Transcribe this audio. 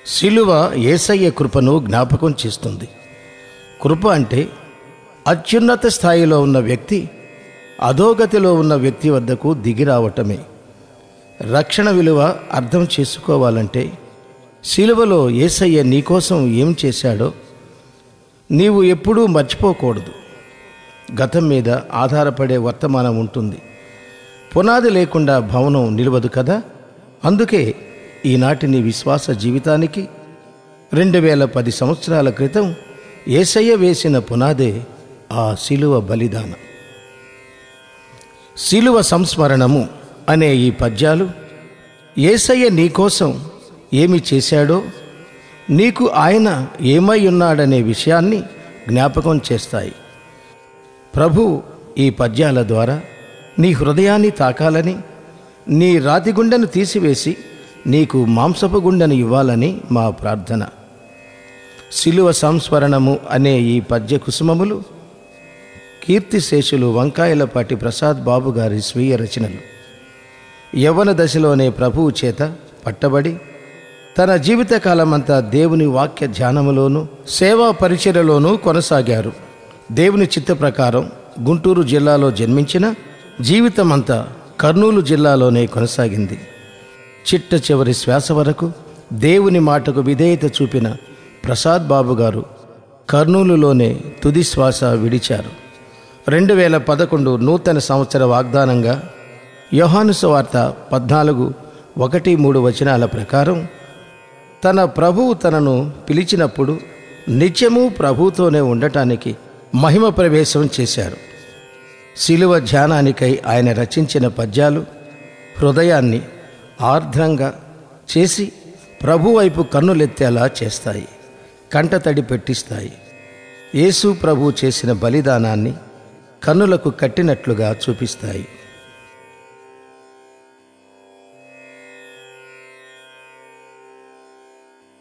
శిలువ ఏసయ్య కృపను జ్ఞాపకం చేస్తుంది కృప అంటే అత్యున్నత స్థాయిలో ఉన్న వ్యక్తి అధోగతిలో ఉన్న వ్యక్తి వద్దకు దిగి రావటమే రక్షణ విలువ అర్థం చేసుకోవాలంటే శిలువలో ఏసయ్య నీకోసం ఏం చేశాడో నీవు ఎప్పుడూ మర్చిపోకూడదు గతం మీద ఆధారపడే వర్తమానం ఉంటుంది పునాది లేకుండా భవనం నిలవదు కదా అందుకే ఈనాటి నీ విశ్వాస జీవితానికి రెండు వేల పది సంవత్సరాల క్రితం ఏసయ్య వేసిన పునాదే ఆ శిలువ బలిదానం శిలువ సంస్మరణము అనే ఈ పద్యాలు ఏసయ్య నీకోసం ఏమి చేశాడో నీకు ఆయన ఏమై ఉన్నాడనే విషయాన్ని జ్ఞాపకం చేస్తాయి ప్రభు ఈ పద్యాల ద్వారా నీ హృదయాన్ని తాకాలని నీ రాతి గుండెను తీసివేసి నీకు మాంసపు గుండెను ఇవ్వాలని మా ప్రార్థన శిలువ సంస్మరణము అనే ఈ పద్య కుసుమములు కీర్తిశేషులు వంకాయలపాటి ప్రసాద్ బాబు గారి స్వీయ రచనలు యవ్వన దశలోనే ప్రభువు చేత పట్టబడి తన జీవితకాలమంతా దేవుని వాక్య ధ్యానములోను సేవా పరిచర్యలోనూ కొనసాగారు దేవుని చిత్త ప్రకారం గుంటూరు జిల్లాలో జన్మించిన జీవితమంతా కర్నూలు జిల్లాలోనే కొనసాగింది చిట్ట చివరి శ్వాస వరకు దేవుని మాటకు విధేయత చూపిన ప్రసాద్ బాబు గారు కర్నూలులోనే తుది శ్వాస విడిచారు రెండు వేల పదకొండు నూతన సంవత్సర వాగ్దానంగా యోహాను సువార్త పద్నాలుగు ఒకటి మూడు వచనాల ప్రకారం తన ప్రభువు తనను పిలిచినప్పుడు నిత్యము ప్రభువుతోనే ఉండటానికి మహిమ ప్రవేశం చేశారు శిలువ ధ్యానానికై ఆయన రచించిన పద్యాలు హృదయాన్ని ఆర్ద్రంగా చేసి ప్రభు వైపు కన్నులెత్తేలా చేస్తాయి కంటతడి పెట్టిస్తాయి యేసు ప్రభు చేసిన బలిదానాన్ని కన్నులకు కట్టినట్లుగా చూపిస్తాయి